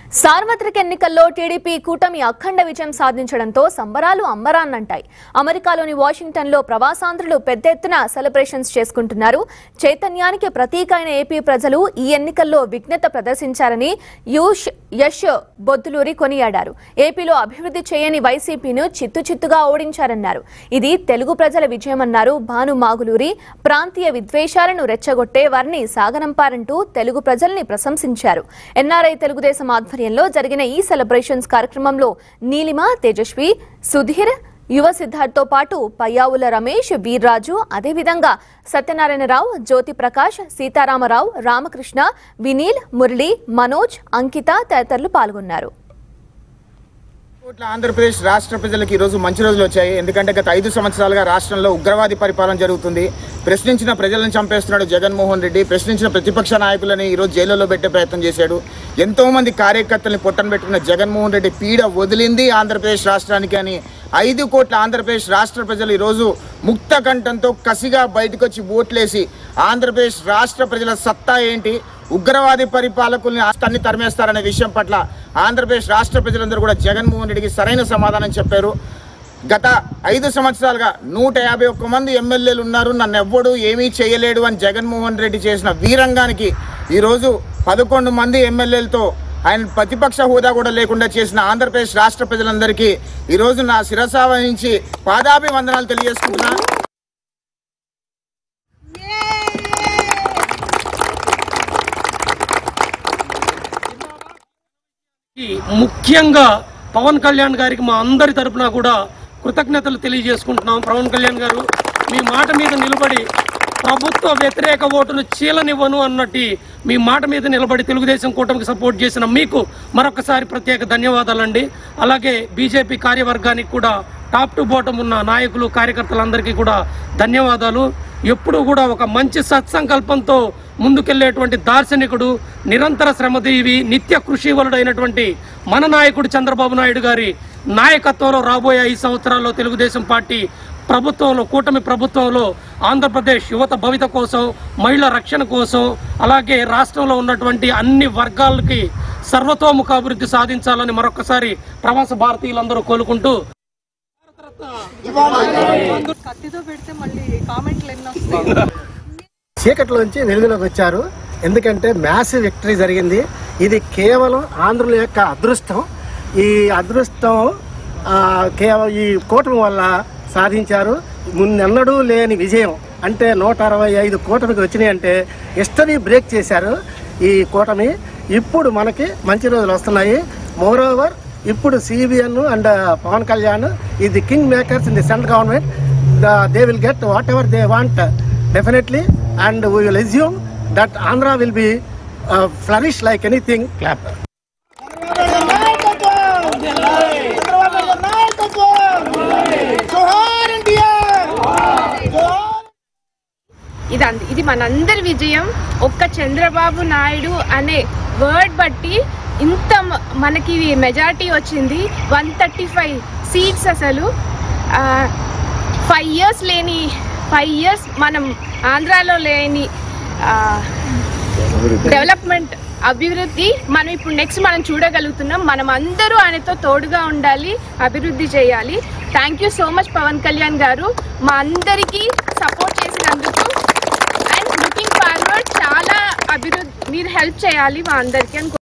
సార్వత్రిక ఎన్నికల్లో టీడీపీ కూటమి అఖండ విజయం సాధించడంతో సంబరాలు అంబరాన్నంటాయి అమెరికాలోని వాషింగ్టన్లో ప్రవాసాంధ్రులు పెద్ద ఎత్తున సెలబ్రేషన్స్ చేసుకుంటున్నారు చైతన్యానికి ప్రతీక అయిన ఏపీ ప్రజలు ఈ ఎన్నికల్లో విఘ్నత ప్రదర్శించారని యూష్ యష్ బొద్దులూరి కొనియాడారు ఏపీలో అభివృద్ధి చేయని వైసీపీను చిత్తు చిత్తుగా ఓడించారన్నారు ఇది తెలుగు ప్రజల విజయమన్నారు భాను మాగులూరి ప్రాంతీయ విద్వేషాలను రెచ్చగొట్టే వారిని సాగనంపారంటూ తెలుగు ప్రజల్ని ప్రశంసించారు ఎన్ఆర్ఐ తెలుగుదేశం ఆధ్వర్యంలో జరిగిన ఈ సెలబ్రేషన్స్ కార్యక్రమంలో నీలిమ తేజస్వి సుధీర్ యువ సిద్ధార్థ్తో పాటు పయ్యావుల రమేష్ వీర్రాజు అదేవిధంగా సత్యనారాయణరావు జ్యోతి ప్రకాష్ సీతారామరావు రామకృష్ణ వినీల్ మురళి మనోజ్ అంకిత తదితరులు పాల్గొన్నారు కోట్ల ఆంధ్రప్రదేశ్ రాష్ట్ర ప్రజలకు ఈరోజు మంచి రోజులు వచ్చాయి ఎందుకంటే గత ఐదు సంవత్సరాలుగా రాష్ట్రంలో ఉగ్రవాది పరిపాలన జరుగుతుంది ప్రశ్నించిన ప్రజలను చంపేస్తున్నాడు జగన్మోహన్ రెడ్డి ప్రశ్నించిన ప్రతిపక్ష నాయకులని ఈరోజు జైలులో పెట్టే ప్రయత్నం చేశాడు ఎంతో మంది కార్యకర్తల్ని పొట్టన పెట్టుకున్న జగన్మోహన్ రెడ్డి పీడ వదిలింది ఆంధ్రప్రదేశ్ రాష్ట్రానికి అని ఐదు కోట్ల ఆంధ్రప్రదేశ్ రాష్ట్ర ప్రజలు ఈరోజు ముక్త కంఠంతో కసిగా బయటకు వచ్చి ఓట్లేసి ఆంధ్రప్రదేశ్ రాష్ట్ర ప్రజల సత్తా ఏంటి ఉగ్రవాది పరిపాలకుల్ని ఆస్తాన్ని తరిమేస్తారనే విషయం పట్ల ఆంధ్రప్రదేశ్ రాష్ట్ర ప్రజలందరూ కూడా జగన్మోహన్ రెడ్డికి సరైన సమాధానం చెప్పారు గత ఐదు సంవత్సరాలుగా నూట యాభై ఒక్క మంది ఎమ్మెల్యేలు ఉన్నారు నన్ను ఎవ్వడు ఏమీ చేయలేడు అని జగన్మోహన్ రెడ్డి చేసిన వీరంగానికి ఈరోజు పదకొండు మంది ఎమ్మెల్యేలతో ఆయన ప్రతిపక్ష హోదా కూడా లేకుండా చేసిన ఆంధ్రప్రదేశ్ రాష్ట్ర ప్రజలందరికీ ఈరోజు నా శిరసా వహించి పాదాభివందనాలు తెలియజేసుకుంటున్నా ఈ ముఖ్యంగా పవన్ కళ్యాణ్ గారికి మా అందరి తరపున కూడా కృతజ్ఞతలు తెలియజేసుకుంటున్నాం పవన్ కళ్యాణ్ గారు మీ మాట మీద నిలబడి ప్రభుత్వ వ్యతిరేక ఓటును చీలనివ్వను అన్నట్టు మీ మాట మీద నిలబడి తెలుగుదేశం కూటమికి సపోర్ట్ చేసిన మీకు మరొకసారి ప్రత్యేక ధన్యవాదాలండి అలాగే బీజేపీ కార్యవర్గానికి కూడా టాప్ టు బాటం ఉన్న నాయకులు కార్యకర్తలందరికీ కూడా ధన్యవాదాలు ఎప్పుడు కూడా ఒక మంచి సత్సంకల్పంతో ముందుకెళ్లేటువంటి దార్శనికుడు నిరంతర శ్రమదీవి నిత్య కృషివలుడైనటువంటి మన నాయకుడు చంద్రబాబు నాయుడు గారి నాయకత్వంలో రాబోయే ఐదు సంవత్సరాల్లో తెలుగుదేశం పార్టీ ప్రభుత్వంలో కూటమి ప్రభుత్వంలో ఆంధ్రప్రదేశ్ యువత భవిత కోసం మహిళల రక్షణ కోసం అలాగే రాష్ట్రంలో ఉన్నటువంటి అన్ని వర్గాలకి సర్వతోముఖాభివృద్ధి సాధించాలని మరొకసారి ప్రవాస భారతీయులందరూ కోలుకుంటూ కత్తితో పెడితే మళ్ళీ కామెంట్లు ఎన్ని వస్తాయి చీకట్లోంచి వెలుగులోకి వచ్చారు ఎందుకంటే మ్యాసివ్ విక్టరీ జరిగింది ఇది కేవలం ఆంధ్రుల యొక్క అదృష్టం ఈ అదృష్టం ఆ, కేవలం ఈ కూటమి వల్ల సాధించారు మున్నెన్నడూ లేని విజయం అంటే నూట అరవై ఐదు కూటమికి వచ్చినాయి అంటే హిస్టరీ బ్రేక్ చేశారు ఈ కూటమి ఇప్పుడు మనకి మంచి రోజులు వస్తున్నాయి మోరోవర్ ఇప్పుడు సిబిఎన్ అండ్ పవన్ కళ్యాణ్ ఈ the king makers in the central government they will get whatever they want definitely and we will assume that andhra will be uh, flourish like anything clap ఇది అంత- ఇది మనందరి విజయం ఒక్క చంద్రబాబు నాయుడు అనే word బట్టి ఇంత మ- మనకి మెజారిటీ వచ్చింది వన్ థర్టీ ఫైవ్ సీట్స్ అసలు ఫైవ్ ఇయర్స్ లేని ఫైవ్ ఇయర్స్ మనం ఆంధ్రాలో లేని డెవలప్మెంట్ అభివృద్ధి మనం ఇప్పుడు నెక్స్ట్ మనం చూడగలుగుతున్నాం మనం అందరూ ఆయనతో తోడుగా ఉండాలి అభివృద్ధి చేయాలి thank you so much Pawan Kalyan garu మా అందరికీ సపోర్ట్ చేసినందుకు అండ్ లుకింగ్ ఫార్వర్డ్ చాలా అభివృద్ధి మీరు హెల్ప్ చేయాలి మా అందరికీ అని